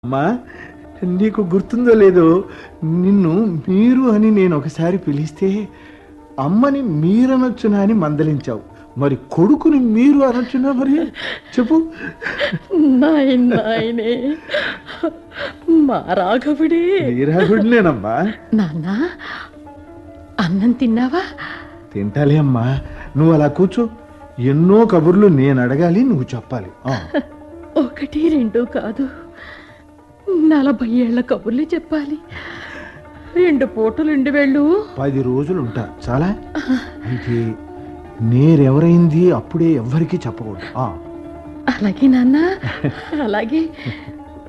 అమ్మా నీకు గుర్తుందో లేదో నిన్ను మీరు అని నేను ఒకసారి పిలిస్తే అమ్మని మీరనొచ్చునా అని మందలించావు మరి కొడుకుని మీరు అనొచ్చునా మరి చెప్పు నాయన్ నాయనే మా రాఘవుడే నీరాగుడినేనమ్మా నాన్న అన్నం తిన్నావా తింటాలే అమ్మా నువ్వు అలా కూర్చో ఎన్నో కబుర్లు నేను అడగాలి నువ్వు చెప్పాలి ఆ, ఒకటి రెండు కాదు నలభై ఏళ్ల కబుర్లు చెప్పాలి రెండు పూటలు రెండు వేళ్ళు పది రోజులు ఉంటా చాలా అయితే నేరెవరైంది అప్పుడే ఎవ్వరికీ చెప్పకూడదు ఆ, అలాగే నాన్న అలాగే